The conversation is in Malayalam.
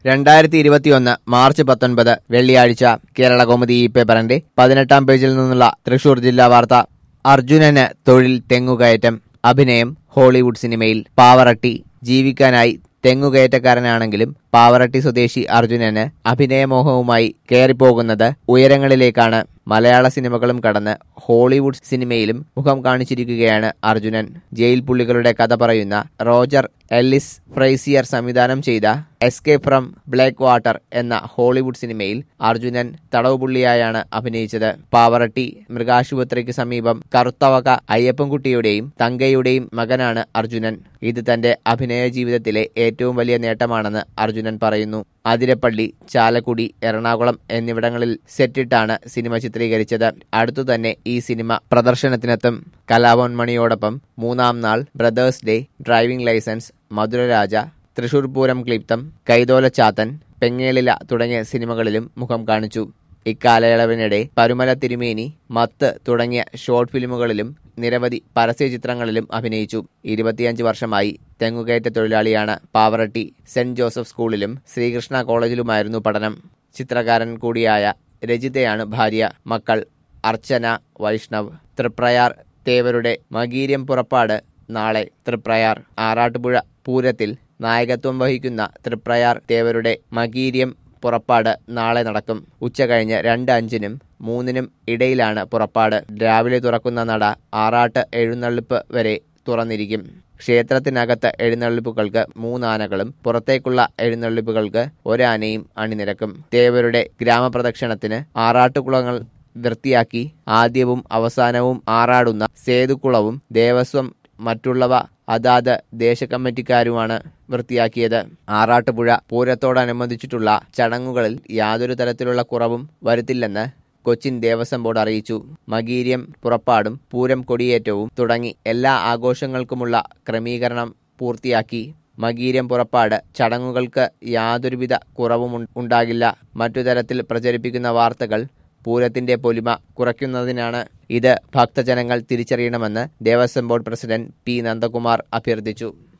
രണ്ടായിരത്തി ഇരുപത്തിയൊന്ന് മാർച്ച് പത്തൊൻപത് വെള്ളിയാഴ്ച കേരള കൗമുദി ഈ പേപ്പറിന്റെ പതിനെട്ടാം പേജിൽ നിന്നുള്ള തൃശൂർ ജില്ലാ വാർത്ത അർജുനന് തൊഴിൽ തെങ്ങുകയറ്റം അഭിനയം ഹോളിവുഡ് സിനിമയിൽ പാവറട്ടി ജീവിക്കാനായി തെങ്ങുകയറ്റക്കാരനാണെങ്കിലും പാവറട്ടി സ്വദേശി അർജുനന് അഭിനയമോഹവുമായി കയറിപ്പോകുന്നത് ഉയരങ്ങളിലേക്കാണ് മലയാള സിനിമകളും കടന്ന് ഹോളിവുഡ് സിനിമയിലും മുഖം കാണിച്ചിരിക്കുകയാണ് അർജുനൻ ജയിൽ പുള്ളികളുടെ കഥ പറയുന്ന റോജർ എല്ലിസ് ഫ്രൈസിയർ സംവിധാനം ചെയ്ത എസ്കേപ്പ് ഫ്രം ബ്ലാക്ക് വാട്ടർ എന്ന ഹോളിവുഡ് സിനിമയിൽ അർജുനൻ തടവുപുള്ളിയായാണ് അഭിനയിച്ചത് പാവറട്ടി മൃഗാശുപത്രിക്ക് സമീപം കറുത്തവക അയ്യപ്പൻകുട്ടിയുടെയും തങ്കയുടെയും മകനാണ് അർജുനൻ ഇത് തന്റെ അഭിനയ ജീവിതത്തിലെ ഏറ്റവും വലിയ നേട്ടമാണെന്ന് അർജുനൻ പറയുന്നു അതിരപ്പള്ളി ചാലക്കുടി എറണാകുളം എന്നിവിടങ്ങളിൽ സെറ്റിട്ടാണ് സിനിമ ചിത്രീകരിച്ചത് അടുത്തു തന്നെ ഈ സിനിമ പ്രദർശനത്തിനെത്തും കലാഭവൻ മണിയോടൊപ്പം മൂന്നാം നാൾ brothers day driving licence Madhuraraja Thrissur Pooram Kliptham Kaitholachathan Pengalila തുടങ്ങിയ സിനിമകളിലും മുഖം കാണിച്ചു ഇക്കാലയളവിനിടെ പരുമല തിരുമേനി മത്ത് തുടങ്ങിയ ഷോർട്ട് ഫിലിമുകളിലും നിരവധി പരസ്യ ചിത്രങ്ങളിലും അഭിനയിച്ചു ഇരുപത്തിയഞ്ച് വർഷമായി തെങ്ങുകയറ്റ തൊഴിലാളിയാണ് പാവറട്ടി സെന്റ് ജോസഫ് സ്കൂളിലും ശ്രീകൃഷ്ണ കോളേജിലുമായിരുന്നു പഠനം ചിത്രകാരൻ കൂടിയായ രജിതയാണ് ഭാര്യ മക്കൾ അർച്ചന വൈഷ്ണവ് തൃപ്രയാർ തേവരുടെ മകീര്യം പുറപ്പാട് നാളെ തൃപ്രയാർ ആറാട്ടുപുഴ പൂരത്തിൽ നായകത്വം വഹിക്കുന്ന തൃപ്രയാർ തേവരുടെ മകീര്യം പുറപ്പാട് നാളെ നടക്കും ഉച്ച കഴിഞ്ഞ് രണ്ട് അഞ്ചിനും മൂന്നിനും ഇടയിലാണ് പുറപ്പാട് രാവിലെ തുറക്കുന്ന നട ആറാട്ട് എഴുന്നള്ളിപ്പ് വരെ തുറന്നിരിക്കും ക്ഷേത്രത്തിനകത്ത് എഴുന്നള്ളിപ്പുകൾക്ക് മൂന്നാനകളും പുറത്തേക്കുള്ള എഴുന്നള്ളിപ്പുകൾക്ക് ഒരാനയും അണിനിരക്കും തേവരുടെ ഗ്രാമപ്രദക്ഷിണത്തിന് ആറാട്ടുകുളങ്ങൾ വൃത്തിയാക്കി ആദ്യവും അവസാനവും ആറാടുന്ന സേതുക്കുളവും ദേവസ്വം മറ്റുള്ളവ അതാത് ദേശകമ്മിറ്റിക്കാരുമാണ് വൃത്തിയാക്കിയത് ആറാട്ടുപുഴ പൂരത്തോടനുബന്ധിച്ചിട്ടുള്ള ചടങ്ങുകളിൽ യാതൊരു തരത്തിലുള്ള കുറവും വരുത്തില്ലെന്ന് കൊച്ചിൻ ദേവസ്വം ബോർഡ് അറിയിച്ചു മകീര്യം പുറപ്പാടും പൂരം കൊടിയേറ്റവും തുടങ്ങി എല്ലാ ആഘോഷങ്ങൾക്കുമുള്ള ക്രമീകരണം പൂർത്തിയാക്കി മകീര്യം പുറപ്പാട് ചടങ്ങുകൾക്ക് യാതൊരുവിധ കുറവും ഉൺ- ഉണ്ടാകില്ല മറ്റു തരത്തിൽ പ്രചരിപ്പിക്കുന്ന വാർത്തകൾ പൂരത്തിന്റെ പൊലിമ കുറയ്ക്കുന്നതിനാണ് ഇത് ഭക്തജനങ്ങൾ തിരിച്ചറിയണമെന്ന് Devaswom board president P Nandakumar അഭ്യർത്ഥിച്ചു